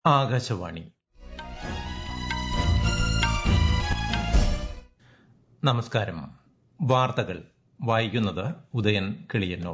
ആകാശവാണി നമസ്കാരം വാർത്തകൾ വായിക്കുന്നത് ഉദയൻ കിളിയന്നൂർ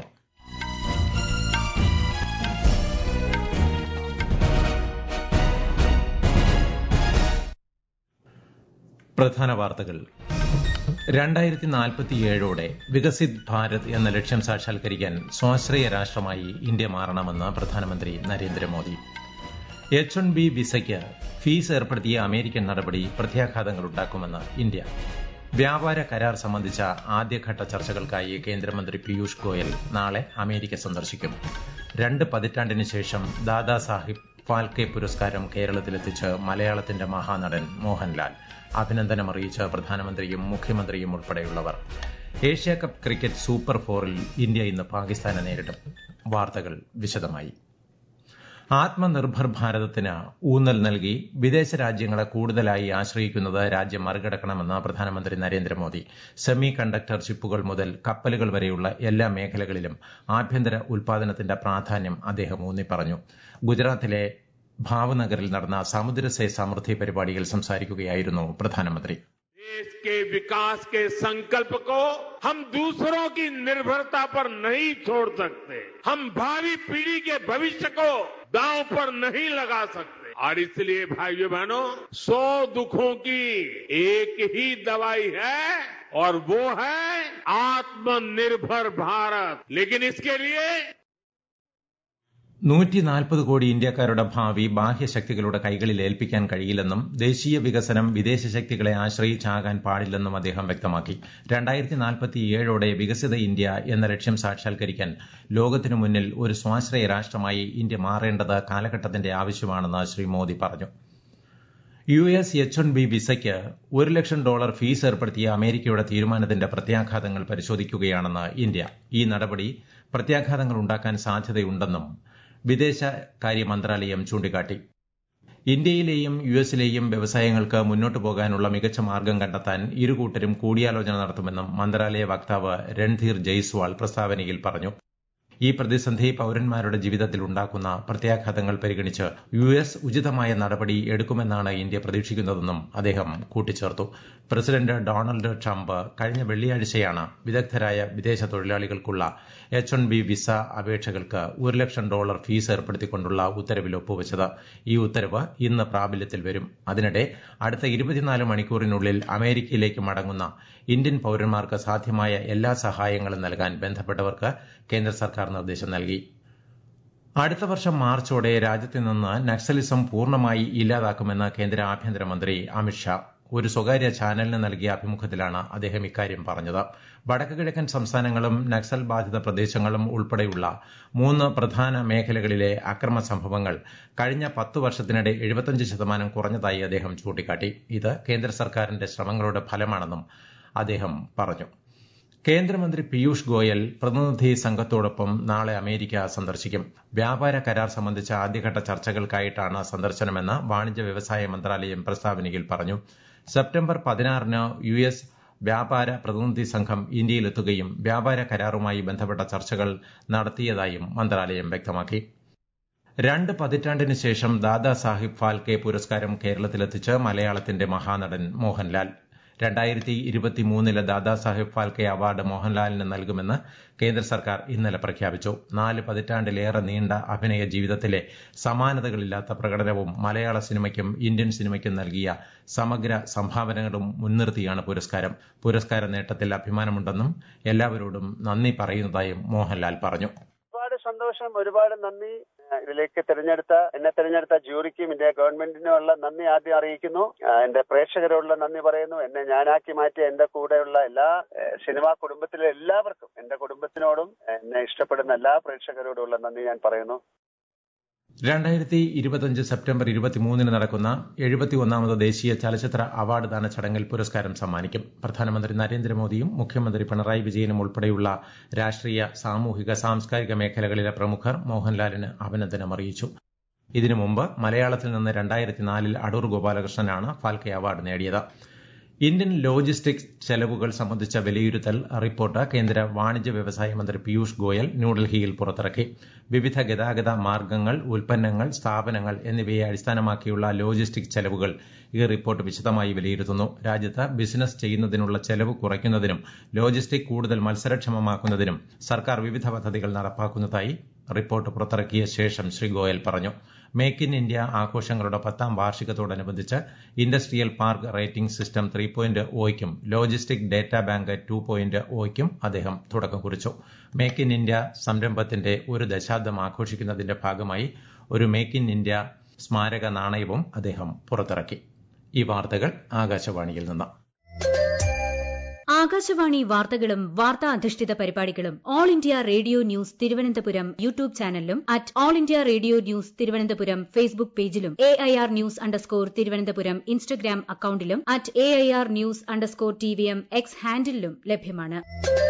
പ്രധാന വാർത്തകൾ രണ്ടായിരത്തി നാൽപ്പത്തിയേഴോടെ വികസിത് ഭാരത് എന്ന ലക്ഷ്യം സാക്ഷാത്കരിക്കാൻ സ്വാശ്രയ രാഷ്ട്രമായി ഇന്ത്യ മാറണമെന്ന് പ്രധാനമന്ത്രി നരേന്ദ്രമോദി എച്ച് വൺ ബി വിസയ്ക്ക് ഫീസ് ഏർപ്പെടുത്തിയ അമേരിക്കൻ നടപടി പ്രത്യാഘാതങ്ങളുണ്ടാക്കുമെന്ന് ഇന്ത്യ വ്യാപാര കരാർ സംബന്ധിച്ച ആദ്യഘട്ട ചർച്ചകൾക്കായി കേന്ദ്രമന്ത്രി പീയൂഷ് ഗോയൽ നാളെ അമേരിക്ക സന്ദർശിക്കും രണ്ട് പതിറ്റാണ്ടിന് ശേഷം ദാദാ സാഹിബ് ഫാൽക്കെ പുരസ്കാരം കേരളത്തിലെത്തിച്ച് മലയാളത്തിന്റെ മഹാനടൻ മോഹൻലാൽ അഭിനന്ദനമറിയിച്ച് പ്രധാനമന്ത്രിയും മുഖ്യമന്ത്രിയും ഉൾപ്പെടെയുള്ളവർ ഏഷ്യാകപ്പ് ക്രിക്കറ്റ് സൂപ്പർ ഫോറിൽ ഇന്ത്യ ഇന്ന് പാകിസ്ഥാനെ നേരിടും വാർത്തകൾ വിശദമായി ആത്മനിർഭർ ഭാരതത്തിന് ഊന്നൽ നൽകി വിദേശ രാജ്യങ്ങളെ കൂടുതലായി ആശ്രയിക്കുന്നത് രാജ്യം മറികടക്കണമെന്ന് പ്രധാനമന്ത്രി നരേന്ദ്രമോദി സെമി കണ്ടക്ടർ ചിപ്പുകൾ മുതൽ കപ്പലുകൾ വരെയുള്ള എല്ലാ മേഖലകളിലും ആഭ്യന്തര ഉൽപാദനത്തിന്റെ പ്രാധാന്യം അദ്ദേഹം ഊന്നിപ്പറഞ്ഞു ഗുജറാത്തിലെ ഭാവനഗറിൽ നടന്ന സമുദ്രസേ സമൃദ്ധി പരിപാടിയിൽ സംസാരിക്കുകയായിരുന്നു പ്രധാനമന്ത്രി देश के विकास के संकल्प को हम दूसरों की निर्भरता पर नहीं छोड़ सकते हम भावी पीढ़ी के भविष्य को दांव पर नहीं लगा सकते और इसलिए भाइयों बहनों सौ दुखों की एक ही दवाई है और वो है आत्मनिर्भर भारत लेकिन इसके लिए നൂറ്റി നാൽപ്പത് കോടി ഇന്ത്യക്കാരുടെ ഭാവി ബാഹ്യശക്തികളുടെ കൈകളിൽ ഏൽപ്പിക്കാൻ കഴിയില്ലെന്നും ദേശീയ വികസനം വിദേശ ശക്തികളെ ആശ്രയിച്ചാകാൻ പാടില്ലെന്നും അദ്ദേഹം വ്യക്തമാക്കി രണ്ടായിരത്തി നാൽപ്പത്തിയേഴോടെ വികസിത ഇന്ത്യ എന്ന ലക്ഷ്യം സാക്ഷാത്കരിക്കാൻ ലോകത്തിനു മുന്നിൽ ഒരു സ്വാശ്രയ രാഷ്ട്രമായി ഇന്ത്യ മാറേണ്ടത് കാലഘട്ടത്തിന്റെ ആവശ്യമാണെന്ന് ശ്രീ മോദി പറഞ്ഞു U S H one B വിസയ്ക്ക് ഒരു ലക്ഷം ഡോളർ ഫീസ് ഏർപ്പെടുത്തിയ അമേരിക്കയുടെ തീരുമാനത്തിന്റെ പ്രത്യാഘാതങ്ങൾ പരിശോധിക്കുകയാണെന്ന് ഇന്ത്യ ഈ നടപടി പ്രത്യാഘാതങ്ങൾ ഉണ്ടാക്കാൻ സാധ്യതയുണ്ടെന്നും വിദേശകാര്യ മന്ത്രാലയം ചൂണ്ടിക്കാട്ടി ഇന്ത്യയിലെയും യു എസിലെയും വ്യവസായങ്ങൾക്ക് മുന്നോട്ടു പോകാനുള്ള മികച്ച മാർഗം കണ്ടെത്താൻ ഇരുകൂട്ടരും കൂടിയാലോചന നടത്തുമെന്നും മന്ത്രാലയ വക്താവ് രൺധീർ ജയ്സ്വാൾ പ്രസ്താവനയിൽ പറഞ്ഞു ഈ പ്രതിസന്ധി പൌരന്മാരുടെ ജീവിതത്തിൽ ഉണ്ടാക്കുന്ന പ്രത്യാഘാതങ്ങൾ പരിഗണിച്ച് യു എസ് ഉചിതമായ നടപടി എടുക്കുമെന്നാണ് ഇന്ത്യ പ്രതീക്ഷിക്കുന്നതെന്നും അദ്ദേഹം കൂട്ടിച്ചേർത്തു പ്രസിഡന്റ് ഡൊണാൾഡ് ട്രംപ് കഴിഞ്ഞ വെള്ളിയാഴ്ചയാണ് വിദഗ്ധരായ വിദേശ തൊഴിലാളികൾക്കുള്ള എച്ച് വൺ ബി വിസ അപേക്ഷകൾക്ക് ഒരു ലക്ഷം ഡോളർ ഫീസ് ഏർപ്പെടുത്തിക്കൊണ്ടുള്ള ഉത്തരവിൽ ഒപ്പുവച്ചത് ഈ ഉത്തരവ് ഇന്ന് പ്രാബല്യത്തിൽ വരും അതിനിടെ അടുത്ത ഇരുപത്തിനാല് മണിക്കൂറിനുള്ളിൽ അമേരിക്കയിലേക്ക് മടങ്ങുന്ന ഇന്ത്യൻ പൌരന്മാർക്ക് സാധ്യമായ എല്ലാ സഹായങ്ങളും നൽകാൻ ബന്ധപ്പെട്ടവർക്ക് കേന്ദ്ര സർക്കാർ നിർദ്ദേശം നൽകി അടുത്ത വർഷം മാർച്ചോടെ രാജ്യത്ത് നിന്ന് നക്സലിസം പൂർണ്ണമായി ഇല്ലാതാക്കുമെന്ന് കേന്ദ്ര ആഭ്യന്തരമന്ത്രി അമിത്ഷാ ഒരു സ്വകാര്യ ചാനലിന് നൽകിയ അഭിമുഖത്തിലാണ് അദ്ദേഹം ഇക്കാര്യം പറഞ്ഞത് വടക്ക് കിഴക്കൻ സംസ്ഥാനങ്ങളും നക്സൽ ബാധിത പ്രദേശങ്ങളും ഉൾപ്പെടെയുള്ള മൂന്ന് പ്രധാന മേഖലകളിലെ അക്രമ സംഭവങ്ങൾ കഴിഞ്ഞ പത്ത് വർഷത്തിനിടെ എഴുപത്തഞ്ച് ശതമാനം കുറഞ്ഞതായി അദ്ദേഹം ചൂണ്ടിക്കാട്ടി ഇത് കേന്ദ്ര സർക്കാരിന്റെ ശ്രമങ്ങളുടെ ഫലമാണെന്നും അദ്ദേഹം പറഞ്ഞു കേന്ദ്രമന്ത്രി പീയൂഷ് ഗോയൽ പ്രതിനിധി സംഘത്തോടൊപ്പം നാളെ അമേരിക്ക സന്ദർശിക്കും വ്യാപാര കരാർ സംബന്ധിച്ച ആദ്യഘട്ട ചർച്ചകൾക്കായിട്ടാണ് സന്ദർശനമെന്ന് വാണിജ്യ വ്യവസായ മന്ത്രാലയം പ്രസ്താവനയിൽ പറഞ്ഞു സെപ്റ്റംബർ പതിനാറിന് യു എസ് വ്യാപാര പ്രതിനിധി സംഘം ഇന്ത്യയിലെത്തുകയും വ്യാപാര കരാറുമായി ബന്ധപ്പെട്ട ചർച്ചകൾ നടത്തിയതായും മന്ത്രാലയം വ്യക്തമാക്കി രണ്ട് പതിറ്റാണ്ടിന് ശേഷം ദാദാ സാഹിബ് ഫാൽക്കെ പുരസ്കാരം കേരളത്തിലെത്തിച്ച് മലയാളത്തിന്റെ മഹാനടൻ മോഹൻലാൽ രണ്ടായിരത്തി ഇരുപത്തിമൂന്നിലെ ദാദാ സാഹിബ് ഫാൽക്കെ അവാർഡ് മോഹൻലാലിന് നൽകുമെന്ന് കേന്ദ്ര സർക്കാർ ഇന്നലെ പ്രഖ്യാപിച്ചു നാല് പതിറ്റാണ്ടിലേറെ നീണ്ട അഭിനയ ജീവിതത്തിലെ സമാനതകളില്ലാത്ത പ്രകടനവും മലയാള സിനിമയ്ക്കും ഇന്ത്യൻ സിനിമയ്ക്കും നൽകിയ സമഗ്ര സംഭാവനകളും മുൻനിർത്തിയാണ് പുരസ്കാരം പുരസ്കാര നേട്ടത്തിൽ അഭിമാനമുണ്ടെന്നും എല്ലാവരോടും നന്ദി പറയുന്നതായും മോഹൻലാൽ പറഞ്ഞു ഒരുപാട് സന്തോഷം ഒരുപാട് നന്ദി ഇതിലേക്ക് തിരഞ്ഞെടുത്ത എന്നെ തിരഞ്ഞെടുത്ത ജൂറിക്കും ഇന്ത്യ ഗവൺമെന്റിനുമുള്ള നന്ദി ആദ്യം അറിയിക്കുന്നു എന്റെ പ്രേക്ഷകരോടുള്ള നന്ദി പറയുന്നു എന്നെ ഞാനാക്കി മാറ്റിയ എന്റെ കൂടെയുള്ള എല്ലാ സിനിമാ കുടുംബത്തിലെ എല്ലാവർക്കും എന്റെ കുടുംബത്തിനോടും എന്നെ ഇഷ്ടപ്പെടുന്ന എല്ലാ പ്രേക്ഷകരോടുള്ള നന്ദി ഞാൻ പറയുന്നു രണ്ടായിരത്തി ഇരുപത്തിയഞ്ച് സെപ്റ്റംബർ ഇരുപത്തിമൂന്നിന് നടക്കുന്ന എഴുപത്തിയൊന്നാമത് ദേശീയ ചലച്ചിത്ര അവാർഡ് ദാന ചടങ്ങിൽ പുരസ്കാരം സമ്മാനിക്കും പ്രധാനമന്ത്രി നരേന്ദ്രമോദിയും മുഖ്യമന്ത്രി പിണറായി വിജയനും ഉൾപ്പെടെയുള്ള രാഷ്ട്രീയ സാമൂഹിക സാംസ്കാരിക മേഖലകളിലെ പ്രമുഖർ മോഹൻലാലിന് അഭിനന്ദനം അറിയിച്ചു ഇതിനു മുമ്പ് മലയാളത്തിൽ നിന്ന് രണ്ടായിരത്തി നാലിൽ അടൂർ ഗോപാലകൃഷ്ണനാണ് ഫാൽക്കെ അവാർഡ് നേടിയത് ഇന്ത്യൻ ലോജിസ്റ്റിക്സ് ചെലവുകൾ സംബന്ധിച്ച വിലയിരുത്തൽ റിപ്പോർട്ട് കേന്ദ്ര വാണിജ്യ വ്യവസായ മന്ത്രി പീയൂഷ് ഗോയൽ ന്യൂഡൽഹിയിൽ പുറത്തിറക്കി വിവിധ ഗതാഗത മാർഗ്ഗങ്ങൾ ഉൽപ്പന്നങ്ങൾ സ്ഥാപനങ്ങൾ എന്നിവയെ അടിസ്ഥാനമാക്കിയുള്ള ലോജിസ്റ്റിക് ചെലവുകൾ ഈ റിപ്പോർട്ട് വിശദമായി വിലയിരുത്തുന്നു രാജ്യത്ത് ബിസിനസ് ചെയ്യുന്നതിനുള്ള ചെലവ് കുറയ്ക്കുന്നതിനും ലോജിസ്റ്റിക് കൂടുതൽ മത്സരക്ഷമമാക്കുന്നതിനും സർക്കാർ വിവിധ പദ്ധതികൾ നടപ്പാക്കുന്നതായി റിപ്പോർട്ട് പുറത്തിറക്കിയ ശേഷം ശ്രീ ഗോയൽ പറഞ്ഞു മേക്ക് ഇൻ ഇന്ത്യ ആഘോഷങ്ങളുടെ പത്താം വാർഷികത്തോടനുബന്ധിച്ച് industrial park rating system three point ഒയ്ക്കും logistic data bank two point ഒയ്ക്കും അദ്ദേഹം തുടക്കം കുറിച്ചു മേക്ക് ഇൻ ഇന്ത്യ സംരംഭത്തിന്റെ ഒരു ദശാബ്ദം ആഘോഷിക്കുന്നതിന്റെ ഭാഗമായി ഒരു മേക്ക് ഇൻ ഇന്ത്യ സ്മാരക നാണയവും അദ്ദേഹം പുറത്തിറക്കി ഈ വാർത്തകൾ ആകാശവാണിയിൽ നിന്ന് ആകാശവാണി വാർത്തകളും വാർത്താ അധിഷ്ഠിത പരിപാടികളും All India Radio News Thiruvananthapuram YouTube ചാനലിലും at All India Radio News Thiruvananthapuram Facebook പേജിലും A I R news underscore Thiruvananthapuram Instagram അക്കൌണ്ടിലും at A I R news underscore T V M X ഹാൻഡിലും ലഭ്യമാണ്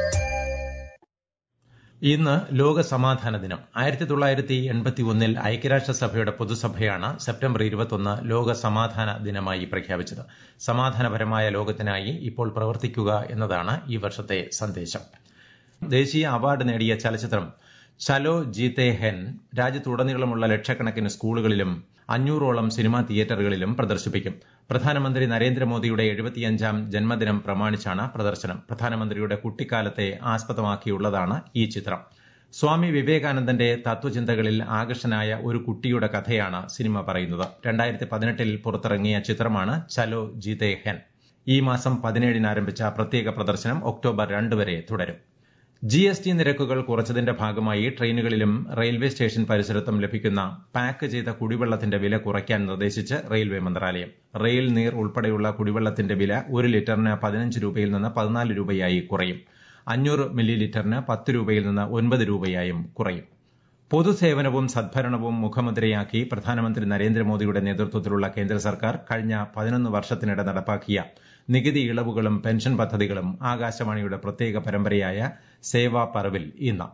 ഇന്ന് ലോക സമാധാന ദിനം ആയിരത്തി തൊള്ളായിരത്തി എൺപത്തി ഒന്നിൽ ഐക്യരാഷ്ട്രസഭയുടെ പൊതുസഭയാണ് സെപ്റ്റംബർ ഇരുപത്തൊന്ന് ലോക സമാധാന ദിനമായി പ്രഖ്യാപിച്ചത് സമാധാനപരമായ ലോകത്തിനായി ഇപ്പോൾ പ്രവർത്തിക്കുക എന്നതാണ് ഈ വർഷത്തെ സന്ദേശം ദേശീയ അവാർഡ് നേടിയ ചലച്ചിത്രം ചലോ ജീത്തെ ഹെൻ രാജ്യത്തുടനീളമുള്ള ലക്ഷക്കണക്കിന് സ്കൂളുകളിലും അഞ്ഞൂറോളം സിനിമാ തിയേറ്ററുകളിലും പ്രദർശിപ്പിക്കും പ്രധാനമന്ത്രി നരേന്ദ്രമോദിയുടെ എഴുപത്തിയഞ്ചാം ജന്മദിനം പ്രമാണിച്ചാണ് പ്രദർശനം പ്രധാനമന്ത്രിയുടെ കുട്ടിക്കാലത്തെ ആസ്പദമാക്കിയുള്ളതാണ് ഈ ചിത്രം സ്വാമി വിവേകാനന്ദന്റെ തത്വചിന്തകളിൽ ആകർഷനായ ഒരു കുട്ടിയുടെ കഥയാണ് സിനിമ പറയുന്നത് രണ്ടായിരത്തി പതിനെട്ടിൽ പുറത്തിറങ്ങിയ ചിത്രമാണ് ചലോ ജീതേ ഹെൻ ഈ മാസം പതിനേഴിന് ആരംഭിച്ച പ്രത്യേക പ്രദർശനം ഒക്ടോബർ രണ്ട് വരെ തുടരും ജി എസ് ടി നിരക്കുകൾ കുറച്ചതിന്റെ ഭാഗമായി ട്രെയിനുകളിലും റെയിൽവേ സ്റ്റേഷൻ പരിസരത്തും ലഭിക്കുന്ന പാക്ക് ചെയ്ത കുടിവെള്ളത്തിന്റെ വില കുറയ്ക്കാൻ നിർദ്ദേശിച്ച് റെയിൽവേ മന്ത്രാലയം റെയിൽ നീർ ഉൾപ്പെടെയുള്ള കുടിവെള്ളത്തിന്റെ വില ഒരു ലിറ്ററിന് പതിനഞ്ച് രൂപയിൽ നിന്ന് പതിനാല് രൂപയായി കുറയും അഞ്ഞൂറ് മില്ലി ലിറ്ററിന് പത്ത് രൂപയിൽ നിന്ന് ഒൻപത് രൂപയായും കുറയും പൊതുസേവനവും സദ്ഭരണവും മുഖമുദ്രയാക്കി പ്രധാനമന്ത്രി നരേന്ദ്രമോദിയുടെ നേതൃത്വത്തിലുള്ള കേന്ദ്ര സർക്കാർ കഴിഞ്ഞ പതിനൊന്ന് വർഷത്തിനിടെ നടപ്പാക്കിയ നികുതി ഇളവുകളും പെൻഷൻ പദ്ധതികളും ആകാശവാണിയുടെ പ്രത്യേക പരമ്പരയായ സേവാ പർവിൽ ഇന്ന്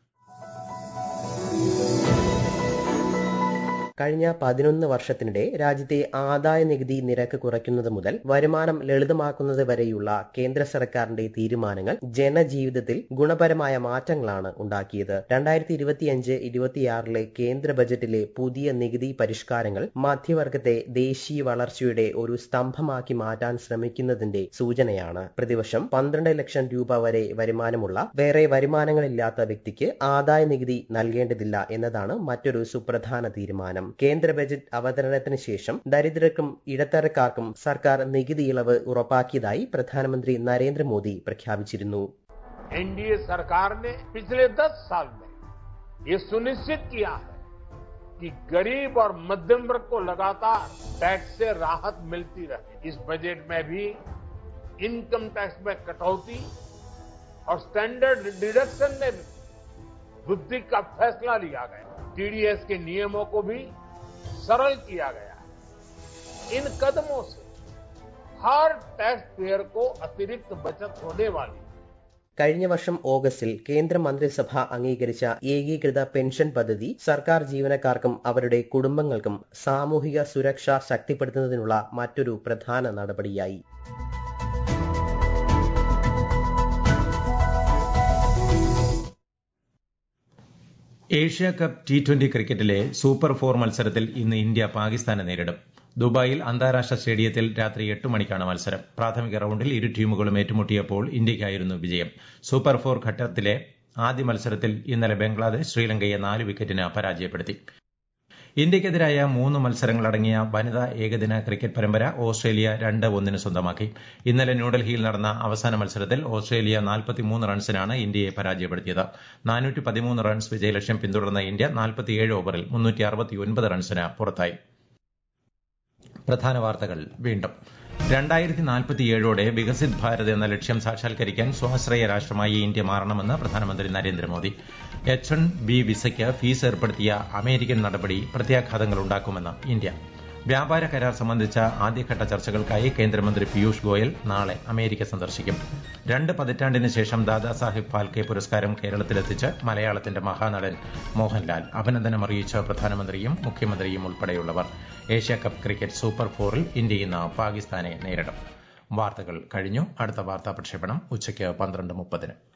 കഴിഞ്ഞ പതിനൊന്ന് വർഷത്തിനിടെ രാജ്യത്തെ ആദായ നികുതി നിരക്ക് കുറയ്ക്കുന്നത് മുതൽ വരുമാനം ലളിതമാക്കുന്നത് വരെയുള്ള കേന്ദ്ര സർക്കാരിന്റെ തീരുമാനങ്ങൾ ജനജീവിതത്തിൽ ഗുണപരമായ മാറ്റങ്ങളാണ് ഉണ്ടാക്കിയത് രണ്ടായിരത്തി ഇരുപത്തിയഞ്ച് ഇരുപത്തിയാറിലെ കേന്ദ്ര ബജറ്റിലെ പുതിയ നികുതി പരിഷ്കാരങ്ങൾ മധ്യവർഗത്തെ ദേശീയ വളർച്ചയുടെ ഒരു സ്തംഭമാക്കി മാറ്റാൻ ശ്രമിക്കുന്നതിന്റെ സൂചനയാണ് പ്രതിവർഷം പന്ത്രണ്ട് ലക്ഷം രൂപ വരെ വരുമാനമുള്ള വേറെ വരുമാനങ്ങളില്ലാത്ത വ്യക്തിക്ക് ആദായ നികുതി നൽകേണ്ടതില്ല എന്നതാണ് മറ്റൊരു സുപ്രധാന തീരുമാനം കേന്ദ്ര ബജറ്റ് അവതരണത്തിന് ശേഷം ദരിദ്രർക്കും ഇടത്തരക്കാർക്കും സർക്കാർ നികുതി ഇളവ് ഉറപ്പാക്കിയതായി പ്രധാനമന്ത്രി നരേന്ദ്രമോദി പ്രഖ്യാപിച്ചിരുന്നു एनडीए सरकार ने पिछले 10 साल में ये सुनिश्चित किया है कि गरीब और मध्यम वर्ग को लगातार टैक्स से राहत मिलती रहे इस बजट में भी इनकम टैक्स में कटौती और स्टैंडर्ड डिडक्शन में वृद्धि का फैसला लिया गया टीडीएस के नियमों को भी सरल किया गया है इन कदमों से हर टैक्स पेयर को अतिरिक्त बचत होने वाली കഴിഞ്ഞ വർഷം ഓഗസ്റ്റിൽ കേന്ദ്ര മന്ത്രിസഭ അംഗീകരിച്ച ഏകീകൃത പെൻഷൻ പദ്ധതി സർക്കാർ ജീവനക്കാർക്കും അവരുടെ കുടുംബങ്ങൾക്കും സാമൂഹിക സുരക്ഷ ശക്തിപ്പെടുത്തുന്നതിനുള്ള മറ്റൊരു പ്രധാന നടപടിയായി ഏഷ്യ കപ്പ് ടി ട്വന്റി ക്രിക്കറ്റിലെ സൂപ്പർ ഫോർ മത്സരത്തിൽ ഇന്ന് ഇന്ത്യ പാകിസ്ഥാനെ നേരിടും ദുബായിൽ അന്താരാഷ്ട്ര സ്റ്റേഡിയത്തിൽ രാത്രി എട്ട് മണിക്കാണ് മത്സരം പ്രാഥമിക റൌണ്ടിൽ ഇരു ടീമുകളും ഏറ്റുമുട്ടിയപ്പോൾ ഇന്ത്യയ്ക്കായിരുന്നു വിജയം സൂപ്പർ ഫോർ ഘട്ടത്തിലെ ആദ്യ മത്സരത്തിൽ ഇന്നലെ ബംഗ്ലാദേശ് ശ്രീലങ്കയെ നാല് വിക്കറ്റിന് പരാജയപ്പെടുത്തി ഇന്ത്യയ്ക്കെതിരായ മൂന്ന് മത്സരങ്ങളടങ്ങിയ വനിതാ ഏകദിന ക്രിക്കറ്റ് പരമ്പര ഓസ്ട്രേലിയ രണ്ട് ഒന്നിന് സ്വന്തമാക്കി ഇന്നലെ ന്യൂഡൽഹിയിൽ നടന്ന അവസാന മത്സരത്തിൽ ഓസ്ട്രേലിയ നാൽപ്പത്തിമൂന്ന് റൺസിനാണ് ഇന്ത്യയെ പരാജയപ്പെടുത്തിയത് നാനൂറ്റി പതിമൂന്ന് റൺസ് വിജയലക്ഷ്യം പിന്തുടർന്ന ഇന്ത്യ നാൽപ്പത്തിയേഴ് ഓവറിൽ മുന്നൂറ്റി അറുപത്തിയൊൻപത് റൺസിന് പുറത്തായി പ്രധാന വാർത്തകൾ വീണ്ടും രണ്ടായിരത്തി നാൽപ്പത്തിയേഴോടെ വികസിത് ഭാരത് എന്ന ലക്ഷ്യം സാക്ഷാത്കരിക്കാൻ സ്വാശ്രയ രാഷ്ട്രമായി ഇന്ത്യ മാറണമെന്ന് പ്രധാനമന്ത്രി നരേന്ദ്രമോദി എച്ച് വൺ ബി വിസയ്ക്ക് ഫീസ് ഏർപ്പെടുത്തിയ അമേരിക്കൻ നടപടി പ്രത്യാഘാതങ്ങൾ ഉണ്ടാക്കുമെന്ന് ഇന്ത്യ വ്യാപാര കരാർ സംബന്ധിച്ച ആദ്യഘട്ട ചർച്ചകൾക്കായി കേന്ദ്രമന്ത്രി പീയൂഷ് ഗോയൽ നാളെ അമേരിക്ക സന്ദർശിക്കും രണ്ട് പതിറ്റാണ്ടിന് ശേഷം ദാദാസാഹിബ് ഫാൽക്കെ പുരസ്കാരം കേരളത്തിലെത്തിച്ച് മലയാളത്തിന്റെ മഹാനടൻ മോഹൻലാൽ അഭിനന്ദനം അറിയിച്ച പ്രധാനമന്ത്രിയും മുഖ്യമന്ത്രിയും ഉൾപ്പെടെയുള്ളവർ ഏഷ്യ കപ്പ് ക്രിക്കറ്റ് സൂപ്പർ ഫോറിൽ ഇന്ത്യ ഇന്ന് പാകിസ്ഥാനെ നേരിടും വാർത്തകൾ കഴിഞ്ഞു അടുത്ത വാർത്താ പ്രക്ഷേപണം ഉച്ചയ്ക്ക് പന്ത്രണ്ട് മുപ്പതിന്